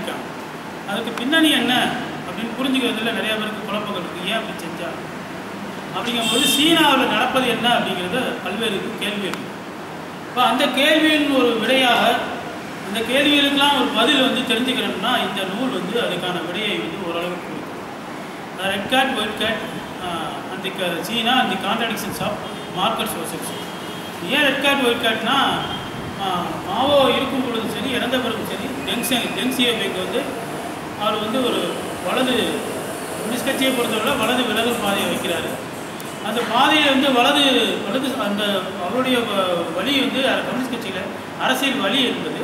செஞ்சுருக்காங்க அதுக்கு பின்னணி என்ன அப்படின்னு புரிஞ்சுக்கிறதுல நிறைய பேருக்கு குழப்பங்கள் இருக்குது ஏன் அப்படி செஞ்சாங்க அப்படிங்கும்போது சீனாவில் நடப்பது என்ன அப்படிங்கிறது பல்வேறு கேள்வி இருக்கு இப்போ அந்த கேள்வியின் ஒரு விடையாக அந்த கேள்விகளுக்கெல்லாம் ஒரு பதில் வந்து தெரிஞ்சுக்கணும்னா இந்த நூல் வந்து அதுக்கான விடையை வந்து ஓரளவுக்கு கொடுக்கும் ரெட் கேட் ஒயிட் கேட் அந்த சீனா அந்த கான்ட்ரடிக்ஷன்ஸ் ஆஃப் மார்க்கெட் சோர்சஸ் ஏன் ரெட் கேட் ஒயிட் கேட்னா மாவோ இருக்கும் பொழுதும் சரி இறந்த பிறகும் சரி டெங்ஸிங் டெங்ஸியோபேக்கு வந்து அவர் வந்து ஒரு வலது கம்யூனிஸ்ட் கட்சியை பொறுத்தவரை வலது விலகல் பாதையை வைக்கிறாரு அந்த பாதையை வந்து வலது வலது அந்த அவருடைய வ- வழி வந்து கம்யூனிஸ்ட் கட்சியில் அரசியல் வழி என்பது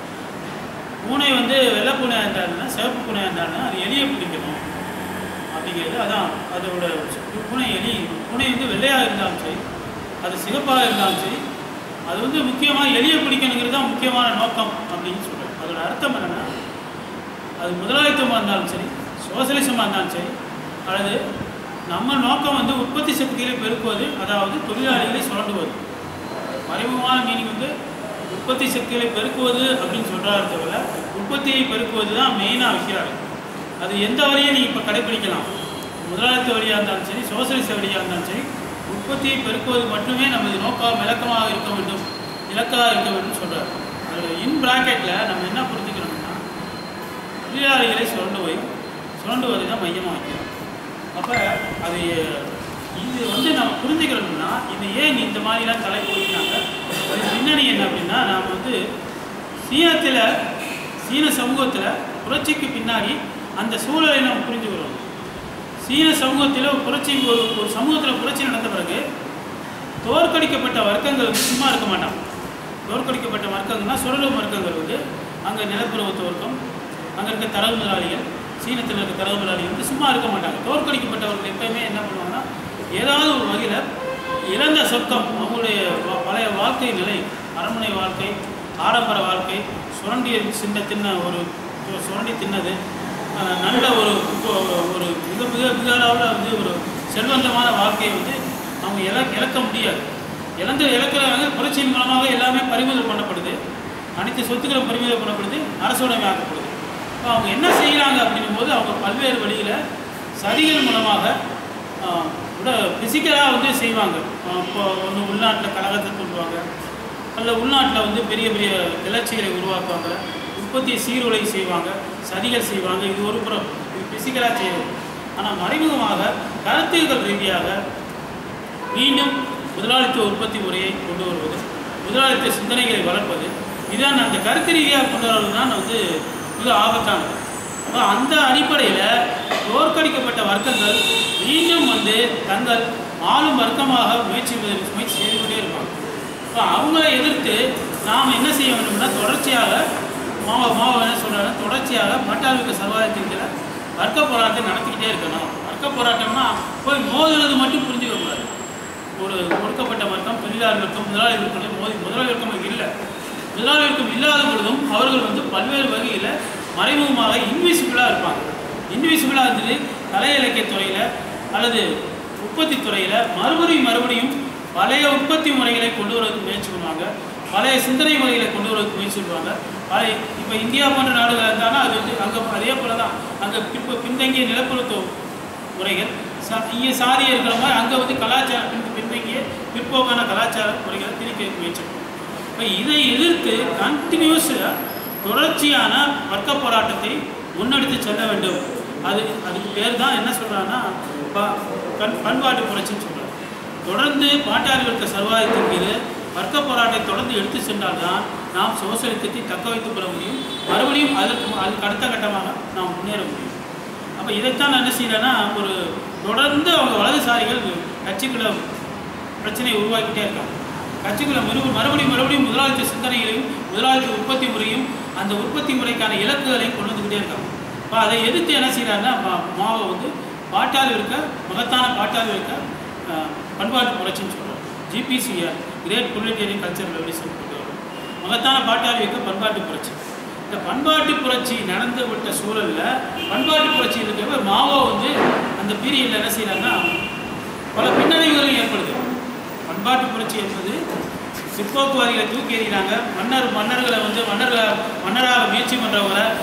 பூனை வந்து வெள்ளை பூனையாக இருந்தாருன்னா சிவப்பு பூனையாக இருந்தாருன்னா அது எலியை பிடிக்கணும் அப்படிங்கிறது அதான் அதோட பூனை எலி பூனை வந்து வெள்ளையாக இருந்தாலும் சரி அது சிகப்பாக இருந்தாலும் சரி அது வந்து முக்கியமாக எலியை பிடிக்கணுங்கிறது தான் முக்கியமான நோக்கம் அப்படின்னு சொல்கிறேன் அதோட அர்த்தம் என்னென்னா அது முதலாளித்துவமாக இருந்தாலும் சரி சோசலிசமாக இருந்தாலும் சரி அல்லது நம்ம நோக்கம் வந்து உற்பத்தி சக்திகளை பெருக்குவது அதாவது தொழிலாளிகளை சுரண்டுவது மறைமுகமான மீனிங் வந்து உற்பத்தி சக்திகளை பெருக்குவது அப்படின்னு சொல்கிறாரு தவிர உற்பத்தியை பெருக்குவது தான் மெயினாக வைக்கிறாரு அது எந்த வழியை நீங்கள் இப்போ கடைப்பிடிக்கலாம் முதலாளித்துவ வழியாக இருந்தாலும் சரி சோசலிச வழியாக இருந்தாலும் சரி உற்பத்தியை பெருக்குவது மட்டுமே நமது நோக்கம் இலக்கமாக இருக்க வேண்டும் இலக்காக இருக்க வேண்டும் சொல்கிறார் அதில் இன் ப்ராக்கெட்டில் நம்ம என்ன புரிஞ்சுக்கணும்னா தொழிலாளிகளை சுரண்டுவை சுரண்டுவதை தான் மையமாக வைக்கிறோம் அப்போ அது இது வந்து நம்ம புரிஞ்சுக்கணும்னா இது ஏன் இந்த மாதிரிலாம் தலை போயிட்டாங்க அது பின்னணி என்ன அப்படின்னா நாம் வந்து சீனத்தில் சீன சமூகத்தில் புரட்சிக்கு பின்னாடி அந்த சூழலை நம்ம புரிஞ்சுக்கிறோம் சீன சமூகத்தில் ஒரு புரட்சி ஒரு ஒரு சமூகத்தில் புரட்சி நடந்த பிறகு தோற்கடிக்கப்பட்ட வர்க்கங்கள் வந்து சும்மா இருக்க மாட்டான் தோற்கடிக்கப்பட்ட வர்க்கங்கள்னா சுரண்டு வர்க்கங்கள் வந்து அங்கே நிலப்புறவு வர்க்கம் அங்கே இருக்க தரவு முதலாளிகள் சீனத்தில் இருக்க தரவு முதலாளிகள் வந்து சும்மா இருக்க மாட்டாங்க தோற்கடிக்கப்பட்டவர்கள் எப்பயுமே என்ன பண்ணுவாங்கன்னா ஏதாவது ஒரு வகையில் இழந்த சொர்க்கம் அவங்களுடைய வ- பழைய வாழ்க்கை நிலை அரண்மனை வாழ்க்கை ஆடம்பர வாழ்க்கை சுரண்டி சின்ன தின்ன ஒரு ஒரு சுரண்டி தின்னது அஹ், நல்ல ஒரு இப்போ- ஒரு மிக மிக மிக அளவில் வந்து ஒரு செல்வந்தமான வாழ்க்கையை வந்து அவங்க இழ இழக்க முடியாது இழந்து இழக்கிறாங்க புரட்சியின் மூலமாக எல்லாமே பறிமுதல் பண்ணப்படுது அனைத்து சொத்துக்களும் பறிமுதல் பண்ணப்படுது அரசுடைமையாக்கப்படுது இப்போ அவங்க என்ன செய்கிறாங்க அப்படின்னும் போது அவங்க பல்வேறு வழியில் சதிகள் மூலமாக ஆஹ், விட ஃபிசிக்கலாக வந்து செய்வாங்க ஆஹ், இப்போ ஒன்று உள்நாட்டில் கழகத்தை தூண்டுவாங்க அல்ல உள்நாட்டில் வந்து பெரிய பெரிய கிளர்ச்சிகளை உருவாக்குவாங்க உற்பத்தியை சீர்குலை செய்வாங்க சதிகள் செய்வாங்க இது ஒரு புறம் இது ஃபிசிக்கலாக செய்வது ஆனால் மறைமுகமாக கருத்துக்கள் ரீதியாக மீண்டும் முதலாளித்துவ உற்பத்தி முறையை கொண்டு வருவது முதலாளித்துவ சிந்தனைகளை வளர்ப்பது இதான் அந்த கருத்து ரீதியாக கொண்டு வருவது தான் வந்து மிக ஆபத்தானது அப்போ அந்த அடிப்படையில் தோற்கடிக்கப்பட்ட வர்க்கங்கள் மீண்டும் வந்து தங்கள் ஆளும் வர்க்கமாக முயற்சி முயற்சி செய்து கொண்டே இருப்பாங்க இப்போ அவங்கள எதிர்த்து நாம் என்ன செய்ய வேண்டும்னா தொடர்ச்சியாக மாவ மாவ என்ன சொல்கிறாங்க தொடர்ச்சியாக பட்டாளுக்கு சர்வாதித்திருக்கிற வர்க்க போராட்டம் நடத்திக்கிட்டே இருக்கணும் வர்க்க போராட்டம்னா போய் மோதுறது மட்டும் புரிஞ்சுக்க கூடாது ஒரு ஒடுக்கப்பட்ட வர்க்கம் தொழிலாளர் வர்க்கம் முதலாளி வர்க்கம் மோதி முதலாளி வர்க்கம் இங்க இல்லை முதலாளி வர்க்கம் இல்லாத பொழுதும் அவர்கள் வந்து பல்வேறு வகையில் மறைமுகமாக இன்விசிபிளாக இருப்பாங்க இன்விசிபிளாக இருந்தது கலை இலக்கியத் துறையில் அல்லது உற்பத்தி துறையில் மறுபடியும் மறுபடியும் பழைய உற்பத்தி முறைகளை கொண்டு வரதுக்கு முயற்சி பண்ணுவாங்க பழைய சிந்தனை முறைகளை கொண்டு வரதுக்கு முயற்சி பண்ணுவாங்க பழைய இப்போ இந்தியா போன்ற நாடுகள் இருந்தாலும் அது வந்து அங்கே அதே போல தான் அங்கே பிற்ப பின்தங்கிய நிலப்பரத்து முறைகள் சா இங்கே சாதி இருக்கிற மாதிரி அங்கே வந்து கலாச்சார பின் பின்தங்கிய பிற்போக்கான கலாச்சார முறைகளை திணிக்க முயற்சி பண்ணுவாங்க இப்போ இதை எதிர்த்து கண்டினியூஸாக தொடர்ச்சியான வர்க்க போராட்டத்தை முன்னெடுத்து செல்ல வேண்டும் அது அதுக்கு பேர் தான் என்ன சொல்கிறாங்கன்னா பண் பண்பாட்டு புரட்சின்னு சொல்கிறாங்க தொடர்ந்து பாட்டாளி வர்க்க சர்வாதித்தின் மீது வர்க்க போராட்டத்தை தொடர்ந்து எடுத்து சென்றால்தான் நாம் சோசலிசத்தை தக்க வைத்துக் கொள்ள முடியும் மறுபடியும் அதற்கு அதுக்கு அடுத்த கட்டமாக நாம் முன்னேற முடியும் அப்போ இதைத்தான் நான் என்ன செய்யறேன்னா ஒரு தொடர்ந்து அவங்க வலதுசாரிகள் கட்சிக்குள்ள பிரச்சனையை உருவாக்கிட்டே இருக்காங்க கட்சிக்குள்ள மறு மறுபடியும் மறுபடியும் முதலாளித்துவ சிந்தனைகளையும் முதலாளித்துவ உற்பத்தி முறையும் அந்த உற்பத்தி முறைக்கான இலக்குகளையும் கொண்டு வந்துக்கிட்டே இருக்காங்க இப்போ அதை எதிர்த்து என்ன செய்கிறாங்கன்னா மா- மாவை வந்து பாட்டாளி இருக்க மகத்தான பாட்டாளி இருக்க அஹ், பண்பாட்டு புரட்சின்னு சொல்கிறோம் GPCR great proletarian culture revolution கொண்டு வரும் மகத்தான பாட்டாளி இருக்க பண்பாட்டு புரட்சி இந்த பண்பாட்டு புரட்சி நடந்து விட்ட சூழல்ல பண்பாட்டு புரட்சி இருக்கிற மாவோ வந்து அந்த பீரியட்ல என்ன செய்யறாங்கன்னா பல பின்னடைவுகளும் ஏற்படுது பண்பாட்டு புரட்சி என்பது பிற்போக்குவாதிகளை தூக்கி எறிகிறாங்க மன்னர் மன்னர்களை வந்து மன்னர்களை மன்னராக முயற்சி பண்ணுறவரை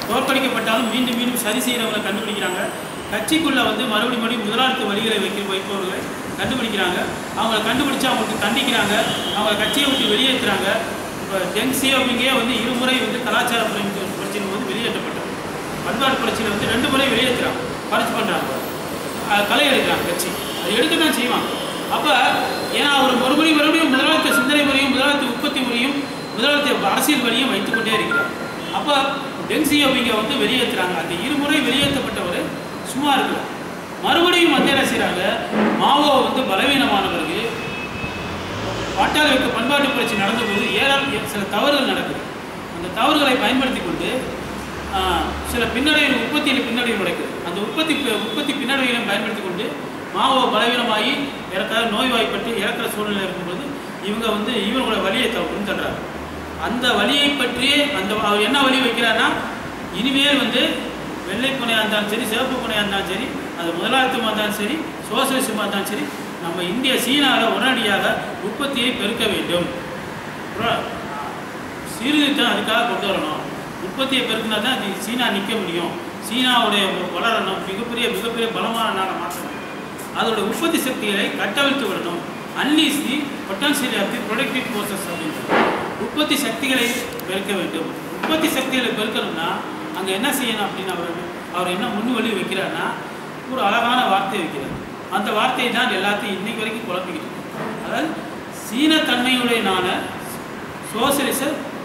தோற்கடிக்கப்பட்டாலும் மீண்டும் மீண்டும் சரி செய்கிறவங்களை கண்டுபிடிக்கிறாங்க கட்சிக்குள்ளே வந்து மறுபடியும் மறுபடியும் முதலாளித்து வழிகளை வைக்க வைப்பவர்களை கண்டுபிடிக்கிறாங்க அவங்கள கண்டுபிடிச்சு அவங்களுக்கு தண்டிக்கிறாங்க அவங்க கட்சியை விட்டு வெளியேற்றுறாங்க இப்போ டெங் சியோபிங்கே வந்து இருமுறை வந்து கலாச்சார புரட்சி- புரட்சியில் வந்து வெளியேற்றப்பட்டது பண்பாடு புரட்சியில் வந்து ரெண்டு முறை வெளியேற்றுறாங்க பறிச்சு பண்ணுறாங்க களை எடுக்கிறாங்க கட்சி அது எடுக்க தான் செய்வாங்க அப்போ ஏன்னா அவர் மறுபடியும் மறுபடியும் முதலாளித்த சிந்தனை முறையும் முதலாளித்த உற்பத்தி முறையும் முதலாளித்த அரசியல் வழியும் வைத்துக்கொண்டே இருக்கிறார் அப்போ டெங் சியோபிங்க வந்து வெளியேற்றுறாங்க அந்த இருமுறை வெளியேற்றப்பட்டவர் சும்மா இருக்கிறார் மறுபடியும் வந்து என்ன செய்கிறாங்க மாவோ வந்து பலவீனமானவர்கள் பாட்டாளி வைக்க பண்பாட்டு புரட்சி நடந்தபோது ஏராள சில தவறுகள் நடக்குது அந்த தவறுகளை பயன்படுத்தி கொண்டு ஆஹ், சில பின்னடைவு உற்பத்தியில் பின்னடைவு நடக்குது அந்த உற்பத்தி பி- உற்பத்தி பின்னடைவுகளையும் பயன்படுத்தி கொண்டு மாவோ பலவீனமாகி இறக்க நோய்வாய்ப்பட்டு இறக்குற சூழ்நிலை இருக்கும்போது இவங்க வந்து இவங்களோட வழியை தவிர்த்து தர்றாங்க அந்த வழியை பற்றி அந்த அவர் என்ன வழி வைக்கிறாருன்னா இனிமேல் வந்து வெள்ளை புனையாக இருந்தாலும் சரி சிவப்பு புனையாக இருந்தாலும் சரி அது முதலாளித்துவமாக இருந்தாலும் சரி சோசியலிசமாக இருந்தாலும் சரி நம்ம இந்திய சீனாவில் உடனடியாக உற்பத்தியை பெருக்க வேண்டும் அப்புறம் சீர்திருத்தம் அதுக்காக கொண்டு வரணும் உற்பத்தியை பெருக்கினா தான் அது சீனா நிற்க முடியும் சீனாவுடைய வளரணும் மிகப்பெரிய மிகப்பெரிய பலமான நாடை மாற்றணும் அதோட உற்பத்தி சக்திகளை கட்டவிழ்த்து விடணும் unleash the potential of the productive forces அப்படின்றது உற்பத்தி சக்திகளை பெருக்க வேண்டும் உற்பத்தி சக்திகளை பெருக்கணும்னா அங்கே என்ன செய்யணும் அப்படின்னு அவர் அவர் என்ன முன்வழி வைக்கிறாருன்னா ஒரு அழகான வார்த்தை வைக்கிறார் அந்த வார்த்தையை தான் எல்லாத்தையும் இன்னைக்கு வரைக்கும் குழப்பிக்கிட்டு இருக்கு. அதாவது சீனத்தன்மையுடையனான சோசியலிச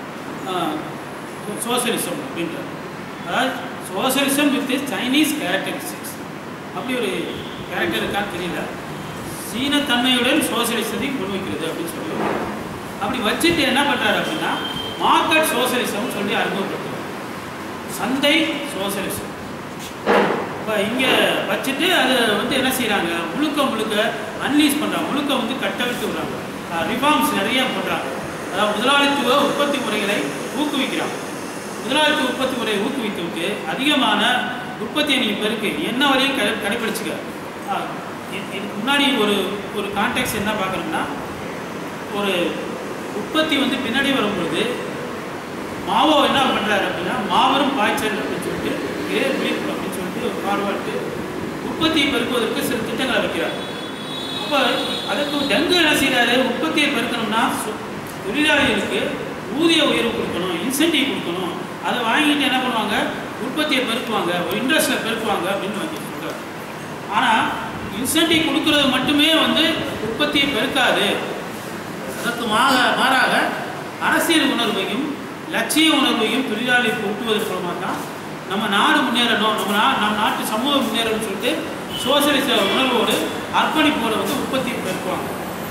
சோசியலிசம் அப்படின்றார் அதாவது சோசியலிசம் வித் சைனீஸ் கேரக்டரிஸ்டிக்ஸ் அப்படி ஒரு கேரக்டர் இருக்கான்னு தெரியல சீனத்தன்மையுடன் சோசியலிசத்தை முன்வைக்கிறது அப்படின்னு சொல்லி அப்படி வச்சுட்டு என்ன பண்ணுறாரு அப்படின்னா மார்க்கெட் சோசியலிசம் சொல்லி அறிமுகப்படுத்துறாரு சந்தை சோசியலிசம் இப்போ இங்கே வச்சுட்டு அது வந்து என்ன செய்கிறாங்க முழுக்க முழுக்க அன்லீஸ் பண்ணுறாங்க முழுக்க வந்து கட்டவிழ்த்து விடுறாங்க ரிஃபார்ம்ஸ் நிறைய பண்ணுறாங்க அதாவது முதலாளித்துவ உற்பத்தி முறைகளை ஊக்குவிக்கிறாங்க முதலாளித்துவ உற்பத்தி முறையை ஊக்குவித்து விட்டு அதிகமான உற்பத்தியை நீ பெருக்கு என்ன வரையும் கடை கடைப்பிடிச்சுக்க ஆ, இ- இதுக்கு முன்னாடி ஒரு ஒரு கான்டெக்ட் என்ன பார்க்கணும்னா ஒரு உற்பத்தி வந்து பின்னாடி வரும்பொழுது மாவோ என்ன பண்ணுறாரு அப்படின்னா மாபெரும் பாய்ச்சல் அப்படின்னு சொல்லிட்டு கிரேட் மீட் அப்படின்னு சொல்லிட்டு ஃபார்வர்டு உற்பத்தியை பெருக்குவதற்கு சில திட்டங்களை வைக்கிறார் அப்போ அதுக்கு டெங்கு என்ன செய்கிறாரு உற்பத்தியை பெருக்கணும்னா சு- தொழிலாளிகளுக்கு ஊதிய உயர்வு கொடுக்கணும் இன்சென்டிவ் கொடுக்கணும் அதை வாங்கிட்டு என்ன பண்ணுவாங்க உற்பத்தியை பெருக்குவாங்க ஒரு இண்டஸ்ட்ரியில் பெருக்குவாங்க அப்படின்னு வந்து சொல்கிறார் ஆனால் இன்சென்டிவ் கொடுக்கறது மட்டுமே வந்து உற்பத்தியை பெருக்காது அதற்கு மாக மாறாக அரசியல் உணர்வையும் லட்சிய உணர்வையும் தொழிலாளிக்கு ஊட்டுவதன் மூலமாக தான் நம்ம நாடு முன்னேறணும் நம்ம நா நம்ம நாட்டு சமூகம் முன்னேறணும்னு சொல்லிட்டு சோசியலிச உணர்வோடு அர்ப்பணிப்போடு வந்து உற்பத்தியை பெருக்குவாங்க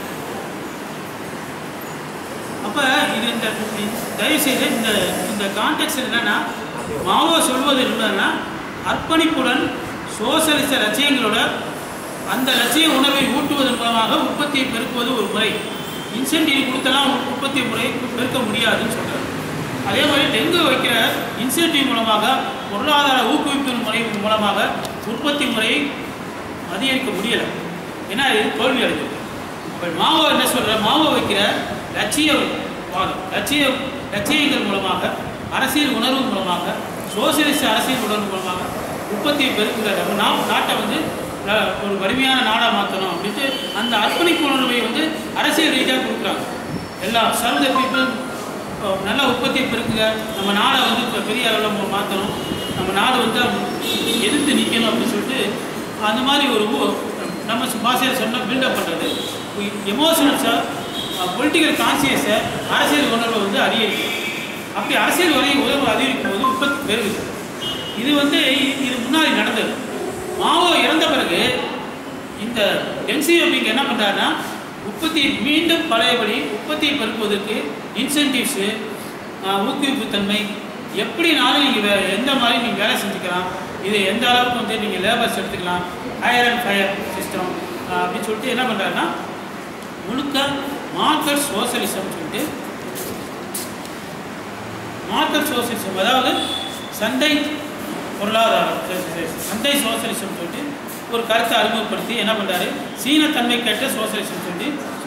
அப்போ இது இந்த தயவுசெய்து இந்த இந்த கான்டெக்ட் என்னன்னா மாவோ சொல்வது என்னன்னா அர்ப்பணிப்புடன் சோசலிச லட்சியங்களோட அந்த லட்சிய உணர்வை ஊட்டுவதன் மூலமாக உற்பத்தியை பெருக்குவது ஒரு முறை இன்சென்டிவ் கொடுத்தெல்லாம் உற்பத்தி முறை பெருக்க முடியாதுன்னு சொல்றாரு அதே மாதிரி டெங்கு வைக்கிற இன்சென்டிவ் மூலமாக பொருளாதார ஊக்குவிப்பின் முறை மூலமாக உற்பத்தி முறையை அதிகரிக்க முடியலை ஏன்னா இது தோல்வி அடைஞ்சது அப்போ மாவோ என்ன சொல்ற மாவோ வைக்கிற லட்சிய வாதம் லட்சிய லட்சியங்கள் மூலமாக அரசியல் உணர்வு மூலமாக சோசியலிஸ்ட் அரசியல் உணர்வு மூலமாக உற்பத்தியை பெருக்குகிற நம்ம நாம் நாட்டை வந்து அஹ், ஒரு வலிமையான நாடாக மாற்றணும் அப்படின்ட்டு அந்த அர்ப்பணிப்பு உணர்வை வந்து அரசியல் ரீதியாக கொடுக்குறாங்க எல்லா சர்வ பீப்புள் நல்ல உற்பத்தியை பெருக்குங்க நம்ம நாடை வந்து இப்போ பெரிய அளவில் மாற்றணும் நம்ம நாடு வந்து எதிர்த்து நிற்கணும் அப்படின்னு சொல்லிட்டு அந்த மாதிரி ஒரு ஊ- நம்ம பாஷையில் சொன்ன பில்டப் பண்ணுறது எமோஷனல்ஸை பொலிட்டிக்கல் கான்சியஸை அரசியல் உணர்வை வந்து அதிகரிக்கும் அப்படி அரசியல் வரை உணர்வு அதிகரிக்கும் போது உற்பத்தி பெருகுது இது வந்து இ- இது முன்னாடி நடந்தது மாவோ இறந்த பிறகு இந்த என்சிஓபிக்கு என்ன பண்ணுறாருன்னா உற்பத்தியை மீண்டும் பழையபடி உற்பத்தியை பெருக்குவதற்கு இன்சென்டிவ்ஸு ஊக்குவிப்பு தன்மை எப்படினாலும் நீங்கள் வே எந்த மாதிரி நீங்கள் வேலை செஞ்சுக்கலாம் இது எந்த அளவுக்கு வந்து நீங்கள் லேபர்ஸ் எடுத்துக்கலாம் ஹையர் அண்ட் ஃபயர் சிஸ்டம் அப்படின்னு சொல்லிட்டு என்ன பண்ணுறாருன்னா முழுக்க மார்க்கெட் சோசலிசம் சொல்லிட்டு மார்க்கெட் சோசியலிசம் அதாவது சந்தை பொருளாதாரம் சரி, சரி, சந்தை சோசியலிசம் சொல்லிட்டு ஒரு கருத்தை அறிமுகப்படுத்தி என்ன பண்ணுறாரு சீன தன்மை கேட்ட சோசியலிசம் சொல்லி